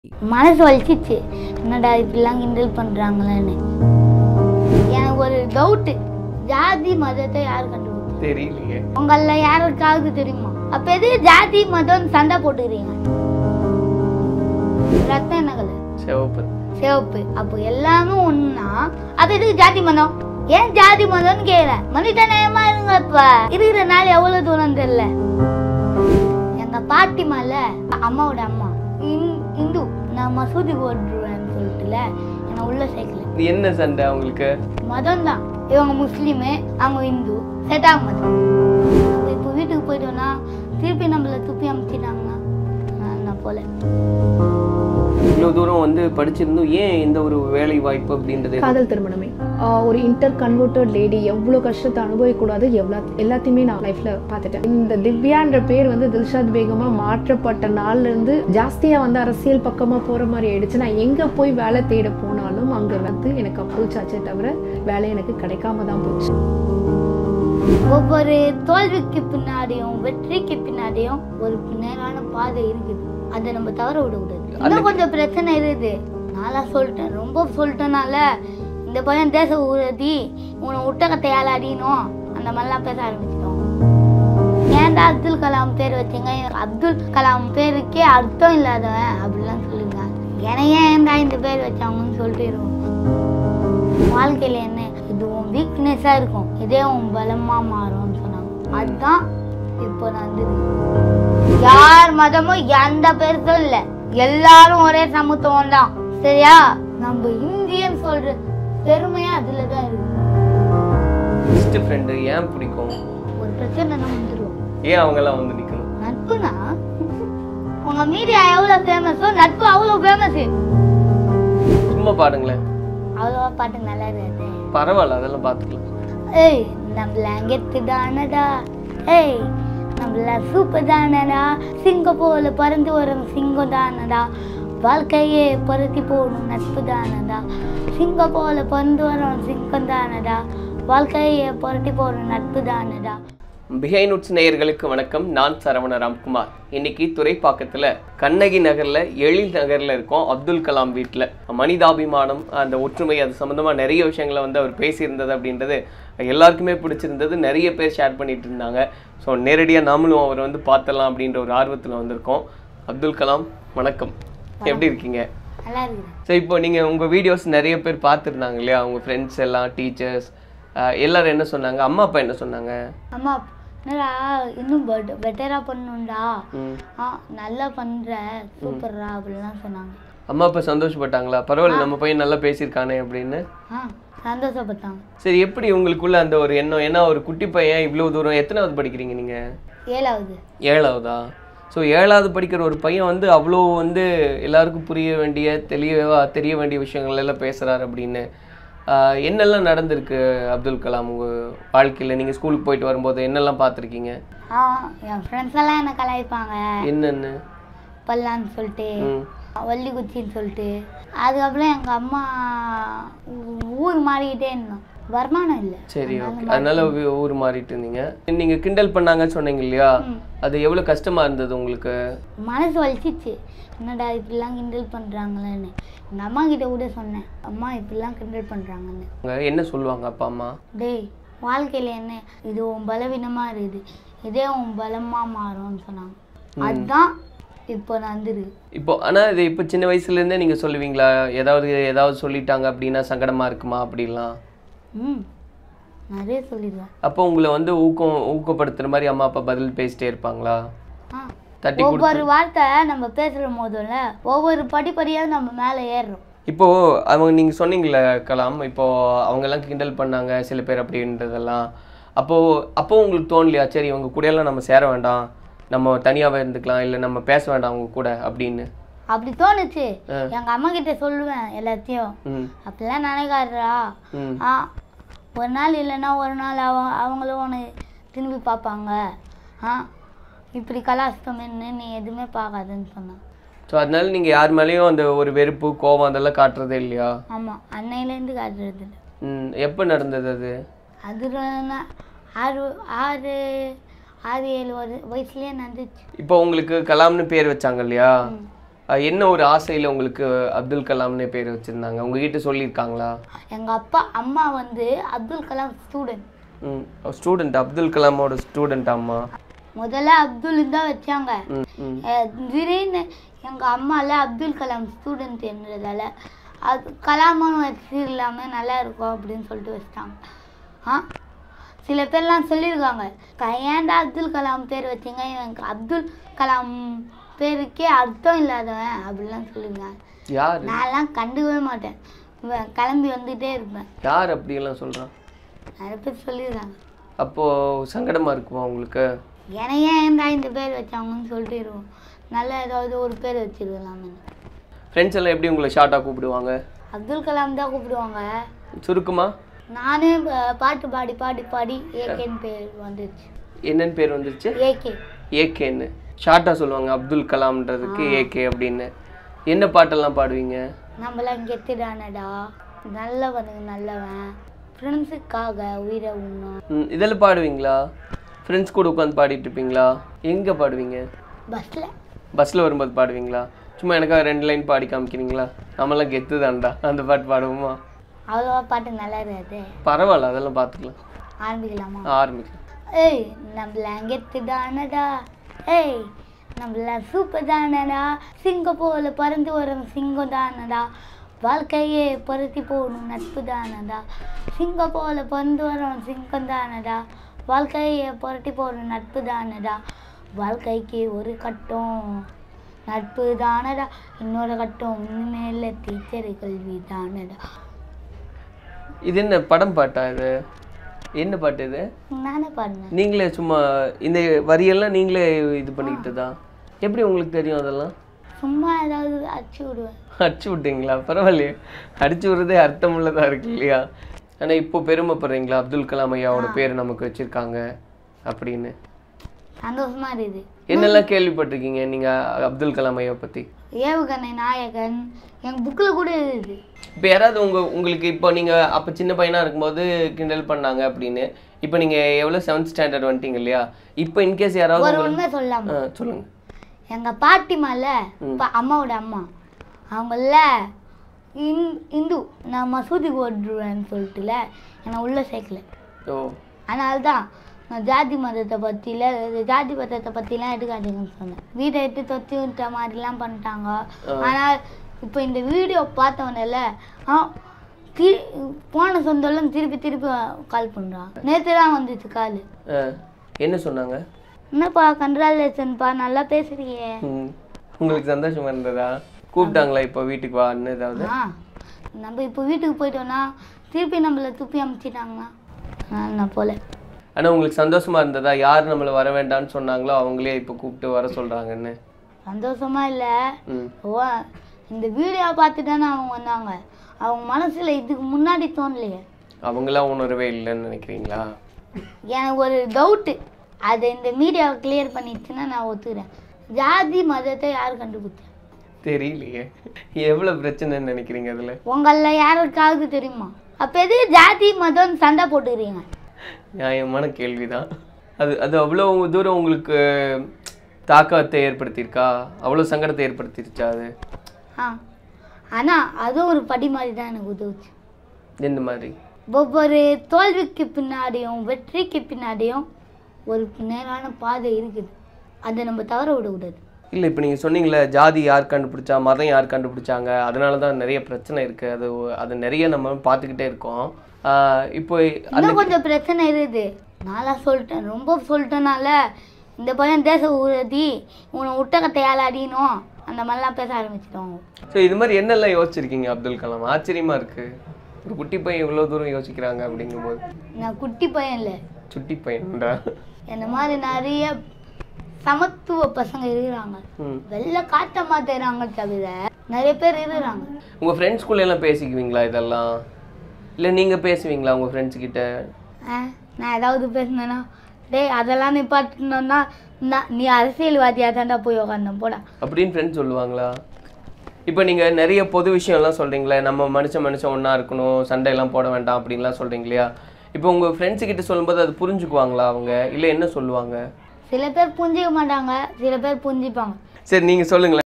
மனசு வலிச்சிச்சு என்னடா இப்படிலாம் கிண்டல் பண்ணுறாங்களேன்னு எனக்கு ஒரு டவுட்டு ஜாதி மதத்தை யார் கண்டுபிடிச்சா தெரியலையே உங்கள யாருக்காவது தெரியுமா அப்ப எதுக்கு ஜாதி மதம் சண்டை போட்டுக்கிறீங்க ரத்தம் என்ன கலர் சிவப்பு சிவப்பு அப்போ எல்லாமே ஒண்ணுனா அது எதுக்கு ஜாதி மதம் ஏன் ஜாதி மதம்னு கேக்குறேன் மனித நேயமா இருங்க இப்ப இருக்கிற நாள் எவ்வளவு தூரம் தெரியல எங்க பாட்டி மேல அம்மாவோட அம்மா இந்- இந்து நான் மசூதி ஓடுவேன்னு சொல்லிட்டுல என்னை உள்ள சேர்க்கல இது என்ன சண்டை அவங்களுக்கு மதம் தான் இவங்க முஸ்லீமு அவங்க இந்து செட்டாக மதம் நம்ம இப்போ வீட்டுக்கு போயிட்டோம்னா திருப்பி நம்மள துப்பி அமுத்திட்டாங்கன்னா நான் நான் போல இவ்வளோ தூரம் வந்து படிச்சிருந்தும் ஏன் இந்த ஒரு வேலை வாய்ப்பு அப்படின்றது காதல் திருமணமே ஆஹ் ஒரு இன்டர் கன்வெர்டட் லேடி எவ்வளோ கஷ்டத்தை அனுபவிக்கூடாது எவ்வளோ எல்லாத்தையுமே நான் லைஃப்ல பார்த்துட்டேன் இந்த திவ்யான்ற பேர் வந்து தில்ஷாத் பேகமா மாற்றப்பட்ட நாள்ல இருந்து ஜாஸ்தியா வந்து அரசியல் பக்கமா போற மாதிரி ஆயிடுச்சு நான் எங்க போய் வேலை தேட போனாலும் அங்க வந்து எனக்கு அப்ரோச் ஆச்சே தவிர வேலை எனக்கு கிடைக்காம தான் போச்சு ஒவ்வொரு தோல்விக்கு பின்னாடியும் வெற்றிக்கு பின்னாடியும் ஒரு நேரான பாதை இருக்குது அதை நம்ம தவற விடக்கூடாது இன்னும் கொஞ்சம் பிரச்சனை இருக்குது நான்லாம் சொல்லிட்டேன் ரொம்ப சொல்லிட்டேனால இந்த பையன் தேச ஊரதி உன்னை உட்டகத்தையால் அடியணும் அந்த மாதிரிலாம் பேச ஆரம்பிச்சிட்டோம் ஏன்டா அப்துல் கலாம் பேர் வச்சீங்க அப்துல் கலாம் பேருக்கே அர்த்தம் இல்லாதவன் அப்படிலாம் சொல்லுங்க எனக்கு ஏன்டா இந்த பேர் வச்சாங்கன்னு சொல்லிட்டு இருக்கும் வாழ்க்கையில என்ன இது உன் வீக்னஸா இருக்கும் இதே உன் பலமா மாறும்னு சொன்னாங்க அதுதான் இப்போ நடந்தது யார் மதமும் எந்த பெருசும் இல்ல எல்லாரும் ஒரே சமத்துவம் தான் சரியா நம்ம இந்தியன் சொல்ற பெருமையா அதுல தான் இருக்கு பெஸ்ட் ஃப்ரெண்டு ஏன் பிடிக்கும் ஒரு பிரச்சனை நம்ம வந்துருவோம் ஏன் அவங்கெல்லாம் வந்து நிற்கணும் நட்புனா உங்க மீடியா எவ்வளவு ஃபேமஸோ நட்பு அவ்வளவு ஃபேமஸ் சும்மா பாடுங்களேன் அவ்வளவா பாட்டு நல்லா இருக்காது பரவாயில்ல அதெல்லாம் பார்த்துக்கலாம் ஏய் நம்மள கெத்து தானடா ஏய் நம்மள சூப்பர் தானடா சிங்கம் போல பறந்து வரும் சிங்கம் தானடா வாழ்க்கையே பருத்தி போடும் நட்பு தானடா சிங்கம் போல பறந்து வரும் சிங்கம் தானடா வாழ்க்கையே புரட்டி போடும் நட்பு தானடா பிஹைண்ட் உட்ஸ் நேயர்களுக்கு வணக்கம் நான் சரவண ராம்குமார் இன்னைக்கு துறைப்பாக்கத்தில் கண்ணகி நகரில் எழில் நகரில் இருக்கோம் அப்துல் கலாம் வீட்டில் மனிதாபிமானம் அந்த ஒற்றுமை அது சம்மந்தமாக நிறைய விஷயங்களை வந்து அவர் பேசியிருந்தது அப்படின்றது எல்லாருக்குமே பிடிச்சிருந்தது நிறைய பேர் ஷேர் பண்ணிட்டு இருந்தாங்க ஸோ நேரடியாக நாமளும் அவர் வந்து பார்த்தலாம் அப்படின்ற ஒரு ஆர்வத்தில் வந்திருக்கோம் அப்துல் கலாம் வணக்கம் எப்படி இருக்கீங்க நல்லா இருக்குது ஸோ இப்போ நீங்கள் உங்கள் வீடியோஸ் நிறைய பேர் பார்த்துருந்தாங்க இல்லையா உங்கள் ஃப்ரெண்ட்ஸ் எல்லாம் டீச்சர்ஸ் எல்லாரும் என்ன சொன்னாங்க அம்மா அப்பா என்ன சொன்னாங்க அம்மா என்னடா இன்னும் பெட் பெட்டராக பண்ணணும்டா ம் ஆ நல்லா பண்ற சூப்பர்ரா அப்படிலாம் சொன்னாங்க அம்மா அப்பா சந்தோஷப்பட்டாங்களா பரவாயில்ல நம்ம பையன் நல்லா பேசியிருக்கானே அப்படின்னு ஆ சந்தோஷப்பட்டாங்க சரி எப்படி உங்களுக்குள்ள அந்த ஒரு எண்ணம் ஏன்னா ஒரு குட்டி பையன் இவ்வளோ தூரம் எத்தனாவது படிக்கிறீங்க நீங்கள் ஏழாவது ஏழாவதா ஸோ ஏழாவது படிக்கிற ஒரு பையன் வந்து அவ்வளோ வந்து எல்லாருக்கும் புரிய வேண்டிய தெளிவா தெரிய வேண்டிய விஷயங்கள் எல்லாம் பேசுகிறாரு அப்படின்னு ஆஹ் என்னெல்லாம் நடந்திருக்கு அப்துல் கலாம் உங்கள் வாழ்க்கையில் நீங்கள் ஸ்கூலுக்கு போயிட்டு வரும்போது என்னெல்லாம் பார்த்துருக்கீங்க ஆ என் ஃப்ரெண்ட்ஸ் எல்லாம் என்ன கலாய்ப்பாங்க என்னென்னு பல்லான்னு சொல்லிட்டு ம் வள்ளிக்குச்சின்னு சொல்லிட்டு அதுக்கப்புறம் எங்கள் அம்மா ஊ- ஊர் மாறிக்கிட்டே இருந்தோம் வருமானம் இல்லை சரி ஓகே அதனால ஊ- ஊர் மாறிட்டு இருந்தீங்க நீங்க கிண்டல் பண்ணாங்கன்னு சொன்னீங்க இல்லையா அது எவ்வளவு கஷ்டமா இருந்தது உங்களுக்கு மனசு வலிச்சிச்சு என்னடா இப்படிலாம் கிண்டல் பண்ணுறாங்களேன்னு எங்கள் அம்மா கிட்ட கூட சொன்னேன் அம்மா இப்படிலாம் கிண்டல் பண்ணுறாங்கன்னு அவங்க என்ன சொல்லுவாங்க அப்பா அம்மா டேய் வாழ்க்கையில் என்ன இது உன் பலவீனமாக இருக்குது இதே உன் பலமாக மாறும்னு சொன்னாங்க அதுதான் இப்போ நடந்துருக்கு இப்போ ஆனா இது இப்போ சின்ன வயசுல இருந்தே நீங்க சொல்லுவீங்களா ஏதாவது ஏதாவது சொல்லிட்டாங்க அப்படின்னா சங்கடமா இருக்குமா அப்படிலாம் ம் நிறைய சொல்லிடுவேன் அப்போ உங்களை வந்து ஊக்கம் ஊக்கப்படுத்துற மாதிரி அம்மா அப்பா பதில் பேசிட்டே இருப்பாங்களா ஆ தட்டி ஒவ்வொரு வார்த்தை நம்ம பேசுகிற போதும்ல ஒவ்வொரு படிப்படியாக நம்ம மேலே ஏறுறோம் இப்போ அவங்க நீங்க சொன்னீங்களே கலாம் இப்போ அவங்க எல்லாம் கிண்டல் பண்ணாங்க சில பேர் அப்படின்றதெல்லாம் அப்போ அப்போ உங்களுக்கு தோணலையா சரி இவங்க கூட எல்லாம் நம்ம சேர வேண்டாம் நம்ம தனியாவே இருந்துக்கலாம் இல்லை நம்ம பேச வேண்டாம் அவங்க கூட அப்படின்னு அப்படி தோணுச்சு எங்கள் அம்மா கிட்ட சொல்லுவேன் எல்லாத்தையும் ம் அப்படிலாம் நினைக்காதடா ம் ஆ ஒரு நாள் இல்லைன்னா ஒரு நாள் அவ அவங்களும் உன்னை திரும்பி பார்ப்பாங்க ஆ இப்படி கலாச்சிட்டோமேன்னு நீ எதுவுமே பார்க்காதுன்னு சொன்னான் ஸோ அதனால நீங்கள் யார் மேலேயும் அந்த ஒரு வெறுப்பு கோவம் அதெல்லாம் காட்டுறதே இல்லையா ஆமாம் அன்னையிலேருந்து காட்டுறது இல்லை ம் எப்போ நடந்தது அது அது நான் ஆறு ஆறு ஆறு ஏழு வரு வயசுலேயே நடந்துச்சு இப்போ உங்களுக்கு கலாம்னு பேர் வச்சாங்க இல்லையா அஹ் என்ன ஒரு ஆசையில் உங்களுக்கு அப்துல் கலாம்னே பேர் வச்சுருந்தாங்க உங்ககிட்ட சொல்லியிருக்காங்களா எங்கள் அப்பா அம்மா வந்து அப்துல் கலாம் ஸ்டூடெண்ட் ம் ஸ்டூடெண்ட் அப்துல் கலாமோட ஸ்டூடெண்ட் அம்மா முதல்ல அப்துல் தான் வச்சாங்க ம் ம் அஹ் திடீர்னு எங்கள் அம்மால அப்துல் கலாம் ஸ்டூடெண்ட் என்றதால அது கலாமும் வச்சிடலாமே நல்லா இருக்கும் அப்படின்னு சொல்லிட்டு வச்சிட்டாங்க ஆ சில பேர்லாம் சொல்லியிருக்காங்க "க- ஏன்டா அப்துல் கலாம் பேர் வச்சீங்க எனக்கு அப்துல் கலாம் பேருக்கே அர்த்தம் இல்லாதவன் அப்படிலாம் சொல்லியிருக்காங்க யார் நான்லாம் கண்டுக்கவே மாட்டேன் வ- கிளம்பி வந்துகிட்டே இருப்பேன் யார் அப்படியெல்லாம் சொல்கிறான் நிறைய பேர் சொல்லியிருக்காங்க அப்போது சங்கடமாக இருக்குமா உங்களுக்கு எனக்கு ஏன்டா இந்த பேர் வச்சாங்கன்னு சொல்லிட்டு இருக்கும் நல்ல ஏதாவது ஒரு பேர் வச்சிருக்கலாமே ஃப்ரெண்ட்ஸ் எல்லாம் எப்படி உங்களை ஷார்ட்டாக கூப்பிடுவாங்க அப்துல் கலாம் தான் கூப்பிடுவாங்க சுருக்குமா நானே ப- பாட்டு பாடி பாடி பாடி ஏகேன்னு பேர் வந்துருச்சு என்னன்னு பேர் வந்துருச்சு ஏகே ஏகேன்னு ஷார்ட்டாக சொல்லுவாங்க அப்துல் கலாம்ன்றதுக்கு ஏகே அப்படின்னு என்ன பாட்டெல்லாம் பாடுவீங்க நம்மளாம் கெத்துடானடா நல்லவனுக்கு நல்லவன் ஃப்ரெண்ட்ஸுக்காக உயிரை உண்ணும் ம், இதெல்லாம் பாடுவீங்களா ஃப்ரெண்ட்ஸ் கூட உட்காந்து பாடிட்டு இருப்பீங்களா எங்கே பாடுவீங்க பஸ்ஸில் பஸ்ஸில் வரும்போது பாடுவீங்களா சும்மா எனக்காக ரெண்டு லைன் பாடி காமிக்கிறீங்களா நம்மலாம் கெத்து தான்டா அந்த பாட்டு பாடுவோமா அவ்வளோவா பாட்டு நல்லா இருக்காது பரவாயில்ல அதெல்லாம் பார்த்துக்கலாம் ஆரம்பிக்கலாமா ஆரம்பிக்கலாம் ஏய் நம்மளாம் கெத்துடானடா ஏய் நம்மளாம் சூப்பர் தானடா சிங்கம் போல பறந்து வரும் சிங்கம் தானடா வாழ்க்கையே பருத்தி போகணும் நட்பு தானடா சிங்கம் போல பறந்து வரும் சிங்கம் தானடா வாழ்க்கையே புரட்டி போகணும் நட்பு தானடா வாழ்க்கைக்கு ஒரு கட்டம் நட்பு தானடா இன்னொரு கட்டம் உண்மையில டீச்சர் கல்வி தானடா இது என்ன படம் பாட்டா இது என்ன பாட்டு இது நானே பாடினேன் நீங்களே சும்மா இந்த வரியெல்லாம் நீங்களே இது பண்ணிக்கிட்டதா எப்படி உங்களுக்கு தெரியும் அதெல்லாம் சும்மா ஏதாவது அடிச்சு விடுவேன் அடிச்சு விட்டீங்களா பரவாயில்லையே அடிச்சு விடுறதே அர்த்தமுள்ளதா இருக்கு இல்லையா ஆனால் இப்போ பெருமைப்படுறீங்களா அப்துல் கலாம் ஐயாவோட பேர் நமக்கு வச்சிருக்காங்க அப்படின்னு சந்தோஷமா இருக்குது என்னெல்லாம் கேள்விப்பட்டிருக்கீங்க நீங்க அப்துல் கலாம் ஐயா பத்தி ஏவுகணை நாயகன் எங்கள் புக்கில் கூட இருக்குது இப்போ யாராவது உங்க உங்களுக்கு இப்போ நீங்க அப்போ சின்ன பையனா இருக்கும்போது கிண்டல் பண்ணாங்க அப்படின்னு இப்போ நீங்க எவ்வளோ செவன்த் ஸ்டாண்டர்ட் வந்துட்டீங்க இல்லையா இப்போ இன்கேஸ் யாராவது ஒரு உங்களை- உண்மை சொல்லாம ஆ, சொல்லுங்க எங்கள் பாட்டிமால இப்போ அம்மாவோட அம்மா அவங்கள இந் இந்து நான் மசூதிக்கு ஓடுவேன்னு சொல்லிட்டுல என்னை உள்ளே சேர்க்கல ஓ அதனால தான் நான் ஜாதி மதத்தை பற்றில ஜாதி மதத்தை பற்றிலாம் எடுக்காதீங்கன்னு சொன்னேன் வீட்டை எடுத்து தொத்தி விட்ட மாதிரிலாம் பண்ணிட்டாங்க ஆனால் இப்போ இந்த வீடியோ பார்த்தவனில் ஆ திரு போன சொந்தம்லாம் திருப்பி திருப்பி கால் பண்ணுறான் நேற்று தான் வந்துச்சு கால் ஆ, என்ன சொன்னாங்க என்னப்பா கங்க்ராச்சுலேஷன்ப்பா நல்லா பேசுறியே ம். உங்களுக்கு சந்தோஷமா இருந்ததா கூப்பிட்டாங்களா இப்போ வீட்டுக்கு வான்னு ஏதாவது ஆ நம்ம இப்போ வீட்டுக்கு போயிட்டோம்னா திருப்பி நம்மளை துப்பி அமுச்சிட்டாங்கன்னா அதனால நான் போல ஆனா உங்களுக்கு சந்தோஷமா இருந்ததா யார் நம்மளை வர வேண்டாம்னு சொன்னாங்களோ அவங்களே இப்போ கூப்பிட்டு வர சொல்றாங்கன்னு சந்தோஷமா இல்லை ம் ஓ இந்த வீடியோ பார்த்து தானே அவங்க வந்தாங்க அவங்க மனசுல இதுக்கு முன்னாடி தோணலையே அவங்களாம் உணரவே இல்லைன்னு நினைக்கிறீங்களா எனக்கு ஒரு டவுட்டு அதை இந்த மீடியாவை கிளியர் பண்ணிடுச்சுன்னா நான் ஒத்துக்கிறேன் ஜாதி மதத்தை யார் கண்டுபிடிச்சா தெரியலையே எவ்வளவு பிரச்சனைன்னு நினைக்கிறீங்க அதுல உங்களில் யாருக்காவது தெரியுமா அப்போ எது ஜாதி மதம்னு சண்டை போட்டுக்கிறீங்க நியாயமான கேள்விதான் அது அது அவ்வளோ தூரம் உங்களுக்கு தாக்கத்தை ஏற்படுத்தியிருக்கா அவ்வளோ சங்கடத்தை ஏற்படுத்திருச்சா அது ஆ ஆனால் அதுவும் ஒரு படி மாதிரி தான் எனக்கு உதவுச்சு எந்த மாதிரி ஒவ்வொரு தோல்விக்கு பின்னாடியும் வெற்றிக்கு பின்னாடியும் ஒரு நேரான பாதை இருக்குது அதை நம்ம தவற விடக்கூடாது இல்லை இப்போ நீங்கள் சொன்னீங்களே ஜாதி யார் கண்டுபிடிச்சா மதம் யார் கண்டுபிடிச்சாங்க அதனால தான் நிறைய பிரச்சனை இருக்குது அது அது நிறைய நம்ம பார்த்துக்கிட்டே இருக்கோம் ஆஹ் இப்போ இன்னும் கொஞ்சம் பிரச்சனை இருக்குது நான்லாம் சொல்லிட்டேன் ரொம்ப சொல்லிட்டேனால இந்த பையன் தேச ஊரதி உன்னை விட்ட கட்டையால் அடியணும் அந்த மாதிரிலாம் பேச ஆரம்பிச்சிடுவாங்க ஸோ இது மாதிரி என்னெல்லாம் யோசிச்சிருக்கீங்க அப்துல் கலாம் ஆச்சரியமா இருக்கு ஒரு குட்டி பையன் இவ்வளோ தூரம் யோசிக்கிறாங்க அப்படிங்கும்போது நான் குட்டி பையன் இல்லை சுட்டி பையன்டா என்ன மாதிரி நிறைய சமத்துவ பசங்க இருக்கிறாங்க ம் வெளில காட்ட மாட்டேறாங்க தவிர நிறைய பேர் இருக்கிறாங்க உங்கள் ஃப்ரெண்ட்ஸ்குள்ள எல்லாம் பேசிக்குவீங்களா இதெல்லாம் இல்லை நீங்கள் பேசுவீங்களா உங்கள் ஃப்ரெண்ட்ஸ் கிட்ட ஆ, நான் ஏதாவது பேசினேன்னா டேய் அதெல்லாம் நிப்பாட்டணும்னா நான் நீ அரசியல்வாதியா தாண்டா போய் உக்காந்தேன் போடா அப்படின்னு ஃப்ரெண்ட்ஸ் சொல்லுவாங்களா இப்போ நீங்கள் நிறைய பொது விஷயம்லாம் சொல்கிறீங்களே நம்ம மனுஷன் மனுஷன் ஒன்றா இருக்கணும் சண்டையெல்லாம் போட வேண்டாம் அப்படின்லாம் சொல்கிறீங்க இல்லையா இப்போ உங்கள் ஃப்ரெண்ட்ஸ் கிட்ட சொல்லும்போது அது புரிஞ்சுக்குவாங்களா அவங்க இல்லை என்ன சொல்லுவாங்க சில பேர் புரிஞ்சிக்க மாட்டாங்க சில பேர் புரிஞ்சுப்பாங்க சரி நீங்கள் சொல்லுங்களேன்